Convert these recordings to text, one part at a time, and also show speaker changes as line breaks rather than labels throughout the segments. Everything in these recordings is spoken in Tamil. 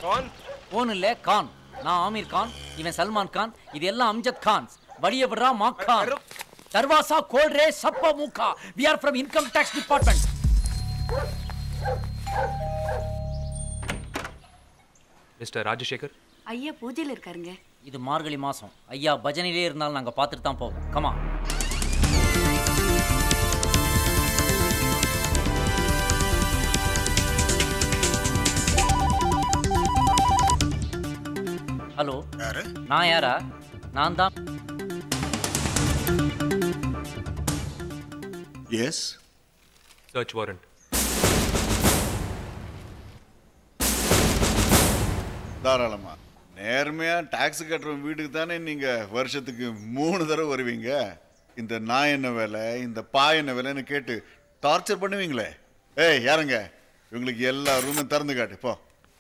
कौन
ஓன் இல்ல கான் நான் ஆமீர் கான் இவன் சல்மான் கான் இது எல்லாம் அம்ஜத் கான்ஸ் வழிய விடுறா மாக்கான் தர்வாசா கோல் ரே சப்பா மூக்கா we are from income tax department
mister Rajasekar
ஐயா பூஜையில இருக்காருங்க
இது மார்கழி மாசம் ஐயா பஜனையிலே இருந்தாலும் நாங்க பார்த்துட்டு தான் போவோம் கமா ஹலோ
யாரு
நான் யாரா நான் தான்
எஸ்
சர்ச் வாரண்ட்
தாராளமா நேர்மையா டாக்ஸ் கட்டுறவங்க வீட்டுக்கு தானே நீங்க வருஷத்துக்கு மூணு தடவை வருவீங்க இந்த நாய் என்ன வேலை இந்த பாய் என்ன வேலைன்னு கேட்டு டார்ச்சர் பண்ணுவீங்களே ஏய் யாருங்க இவங்களுக்கு எல்லா ரூமும் திறந்து காட்டு போ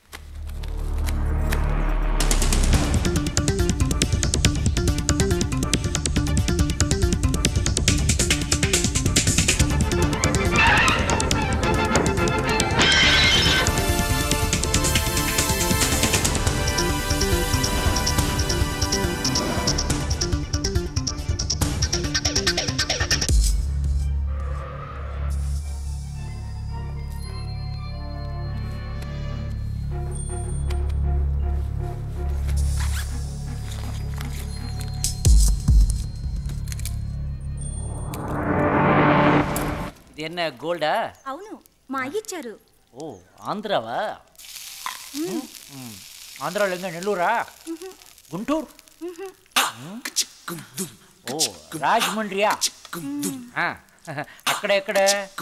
இது என்ன கோல்டா
అవును మా అయ్య ఇచ్చారు
ஓ ஆந்திராவா ம். ஆந்திராவில் எங்க நெல்லூரா குண்டூர் ம். ఓ రాజమండ్రియా ఆ, అక్కడ ఎక్కడ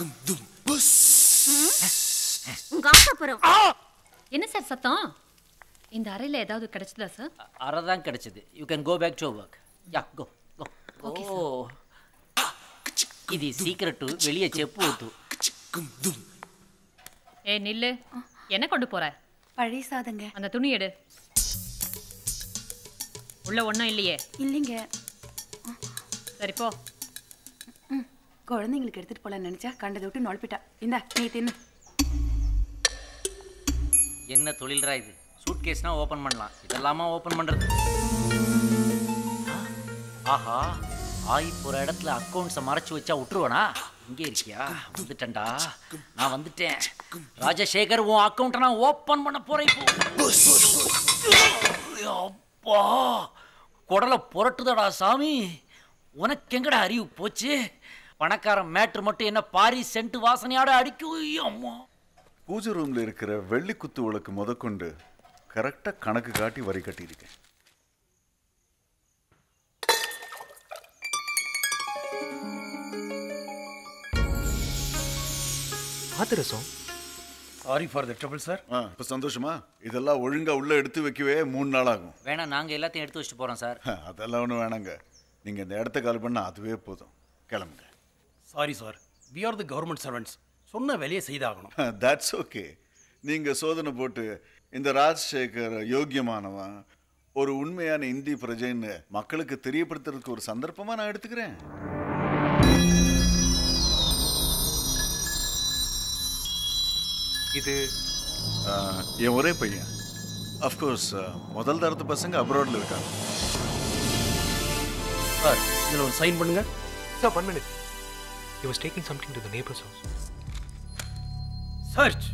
గాసాపురం
என்ன சார் சத்தம் இந்த அறையில ஏதாவது கிடைச்சதா சார்
அறதான் கிடைச்சது you can go back to work yeah go go
Okay,
ఓ ఇది సీక్రెట్ வெளியே చెప్పు వద్దు
ஏ நில்லு என்ன கொண்டு போற
பழைய சாதங்க
அந்த துணி எடு உள்ள ஒண்ணும் இல்லையே
இல்லைங்க
சரி போ
குழந்தைங்களுக்கு எடுத்துட்டு போலாம்னு நினைச்சா கண்டதை விட்டு நொழப்பிட்டா இந்தா நீ தின்னு
என்ன தொழில்ரா இது சூட் கேஸ்னா ஓபன் பண்ணலாம் இதெல்லாமா ஓபன் பண்றது ஆஹா ஆயி போற இடத்துல அக்கௌண்ட்ஸை மறைச்சு வச்சா விட்டுருவனா இங்கே இருக்கியா வந்துட்டேன்டா நான் வந்துட்டேன் ராஜசேகர் உன் அக்கௌண்ட்டை நான் ஓபன் பண்ண போறேன் இப்போ அப்பா குடலை புரட்டுதடா சாமி உனக்கு எங்கடா அறிவு போச்சு பணக்காரன் மேட்ரு மட்டும் என்ன பாரி சென்ட் வாசனையோட அடிக்கும் ஐயோ, அம்மா
பூஜை ரூம்ல இருக்கிற வெள்ளி குத்து விளக்கு முதற்கொண்டு கரெக்டா கணக்கு காட்டி வரி கட்டியிருக்கேன்
ஆத்திரசம்
sorry for the trouble sir
ஆ இப்போ சந்தோஷமா இதெல்லாம் ஒழுங்கா உள்ள எடுத்து வைக்கவே மூணு நாள் ஆகும்
வேணா நாங்க எல்லாத்தையும் எடுத்து வச்சுட்டு போறோம் சார்
அதெல்லாம் ஒன்றும் வேணாங்க நீங்க இந்த இடத்த கால் பண்ணா அதுவே போதும் கிளம்புங்க
sorry sir we are the government servants சொன்ன வேலையை செய்தாகணும்
தட்ஸ் ஓகே நீங்க சோதனை போட்டு இந்த ராஜசேகர் யோக்கியமானவன் ஒரு உண்மையான இந்தி பிரஜைன்னு மக்களுக்கு தெரியப்படுத்துறதுக்கு ஒரு சந்தர்ப்பமா நான் எடுத்துக்கிறேன்
இது
ஆ, என் ஒரே பையன் அஃப்கோர்ஸ் முதல் தரத்து பசங்க அப்ராட்ல இருக்காங்க
சார் இதில் ஒரு சைன் பண்ணுங்க
sir one minute he was taking something to the neighbor's house
search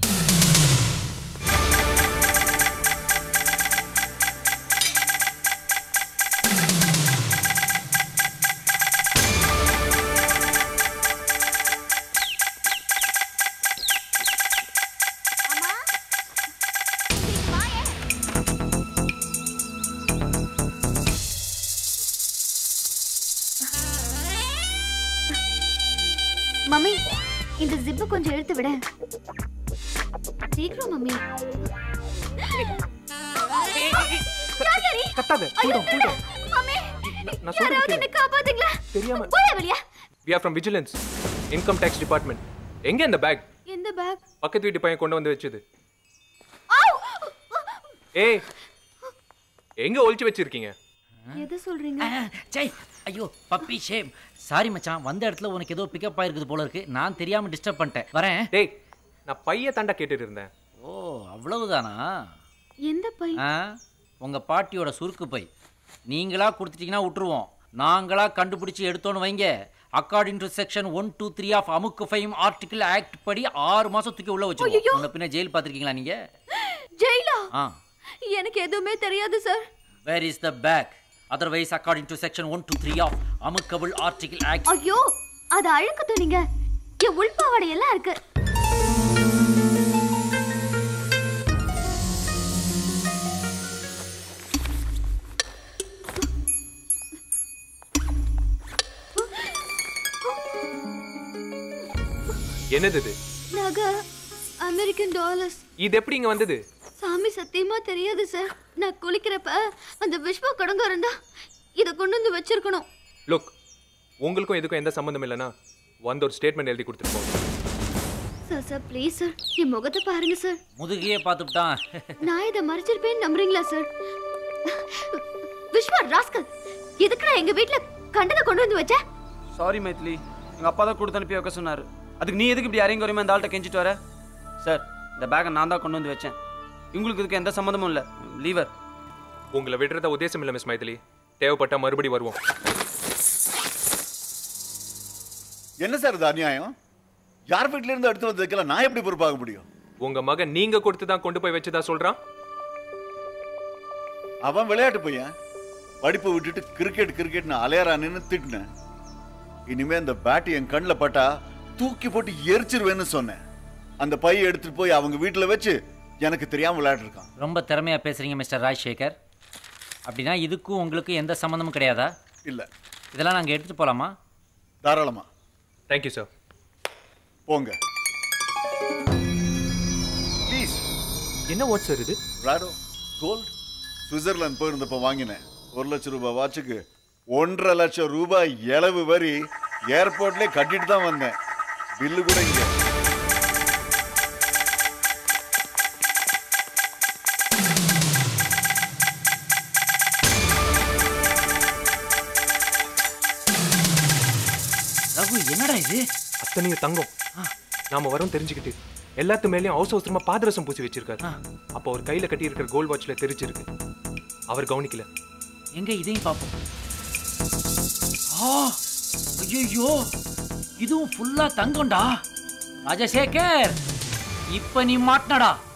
mummy இந்த ஜிப்பு கொஞ்சம் இழுத்து விட சீக்கிரம் மம்மி யார் யாரு?
கத்தாத
ஐயோ,
கூட்டம் கூட்டம்
மம்மி
நான் சொல்றது
யாராவது
கேளு.
என்னை காப்பாத்துங்களா
தெரியாம
போயா வெளியா
we are from vigilance income tax department எங்க இந்த பேக்
எந்த பேக்
பக்கத்து வீட்டு பையன் கொண்டு வந்து வச்சது ஏய் எங்க ஒளிச்சு வச்சிருக்கீங்க
எது சொல்றீங்க
சை ஐயோ பப்பி ஷேம் சாரி மச்சான் வந்த இடத்துல உனக்கு ஏதோ பிக்கப் ஆயிருக்குது போல இருக்கு நான் தெரியாம டிஸ்டர்ப் பண்ணிட்டேன் வரேன்
டேய் நான் பைய தாண்டா கேட்டுட்டு இருந்தேன்
ஓ அவ்வளவுதானா
எந்த பை
ஆ உங்கள் பாட்டியோட சுருக்கு பை நீங்களா கொடுத்துட்டீங்கன்னா விட்டுருவோம் நாங்களா கண்டுபிடிச்சி எடுத்தோன்னு வைங்க according to section one two three of அமுக்கு ஃபைம் ஆர்டிகிள் ஆக்ட் படி ஆறு மாசம் தூக்கி உள்ள வச்சிருக்கோம் உங்க பின்ன ஜெயில் பார்த்துருக்கீங்களா நீங்க
ஜெயிலா
ஆ
எனக்கு எதுவுமே தெரியாது sir
where is the bag otherwise according to section one two three of அமுக்கபிள் ஆர்டிகிள் ஆக்ட்
ஐயோ அது அழுக்கு துணிங்க என் உள்பாவாடை எல்லாம் இருக்கு
என்னது இது
நகை அமெரிக்கன் டாலர்ஸ்
இது எப்படி இங்க வந்தது
சாமி சத்தியமா தெரியாது சார் நான் குளிக்கிறப்ப அந்த விஸ்வ கடங்காரன் தான் இதை கொண்டு வந்து வச்சிருக்கணும்
லுக் உங்களுக்கும் இதுக்கும் எந்த சம்மந்தம் இல்லைன்னா வந்து ஒரு ஸ்டேட்மெண்ட் எழுதி கொடுத்துருப்போம்
சார் சார் ப்ளீஸ் சார் என் முகத்தை பாருங்க சார்
முதுகையே பார்த்துட்டான்
நான் இதை மறைச்சிருப்பேன்னு நம்புறீங்களா சார் விஸ்வா ராஸ்கல் எதுக்குடா எங்க வீட்ல கண்டதை கொண்டு வந்து வச்ச
சாரி மைத்லி எங்கள் அப்பா தான் கொடுத்து அனுப்பி வைக்க சொன்னார் அதுக்கு நீ எதுக்கு இப்படி யாரையும் குறையுமா இந்த ஆள்கிட்ட கெஞ்சிட்டு வர சார் இந்த பேக்கை நான் தான் கொண்டு வந்து வச்சேன் உங்களுக்கு இதுக்கு எந்த சம்மந்தமும் இல்லை லீவர்
உங்களை விடுறதா உத்தேசம் இல்லை மிஸ் மைதிலி தேவைப்பட்டா மறுபடி வருவோம்
என்ன சார் இது அநியாயம் யார் வீட்ல இருந்து எடுத்து வந்து வைக்கலாம் நான் எப்படி பொறுப்பாக முடியும்
உங்க மகன் நீங்க கொடுத்து தான் கொண்டு போய் வச்சதா சொல்றான்
அவன் விளையாட்டு பையன் படிப்பை விட்டுட்டு கிரிக்கெட் கிரிக்கெட்னு அலையறான்னு திட்டினேன் இனிமே அந்த பேட் என் கண்ணில் பட்டா தூக்கி போட்டு எரிச்சிருவேன்னு சொன்னேன் அந்த பையை எடுத்துட்டு போய் அவங்க வீட்டில் வச்சு எனக்கு தெரியாம விளையாடுருக்கான்
ரொம்ப திறமையா பேசுறீங்க மிஸ்டர் ராஜசேகர் அப்படின்னா இதுக்கும் உங்களுக்கும் எந்த சம்மந்தமும் கிடையாதா
இல்ல
இதெல்லாம் நாங்கள் எடுத்துட்டு போலாமா
தாராளமா
தேங்க்யூ சார்
போங்க ப்ளீஸ்
என்ன வாட் சார் இது
ராடோ கோல்ட் சுவிட்சர்லாந்து போயிருந்தப்போ வாங்கினேன் ஒரு லட்சம் ரூபாய் வாட்சுக்கு ஒன்றரை லட்சம் ரூபாய் இளவு வரி ஏர்போர்ட்லேயே கட்டிட்டு தான் வந்தேன் பில்லு கூட இங்க
ரகு என்னடா இது
அத்தனையும் தங்கம் நாம வரோம் தெரிஞ்சுக்கிட்டு எல்லாத்து மேலயும் அவசர அவசரமா பாதரசம் பூசி வச்சிருக்காரு அப்போ அவர் கையில கட்டி இருக்கிற கோல்ட் வாட்ச்ல தெரிச்சிருக்கு அவர் கவனிக்கல
எங்க இதையும் பார்ப்போம் ஆ ஐயோ இதுவும் ஃபுல்லா தங்கம்டா ராஜசேகர் இப்ப நீ மாட்டினடா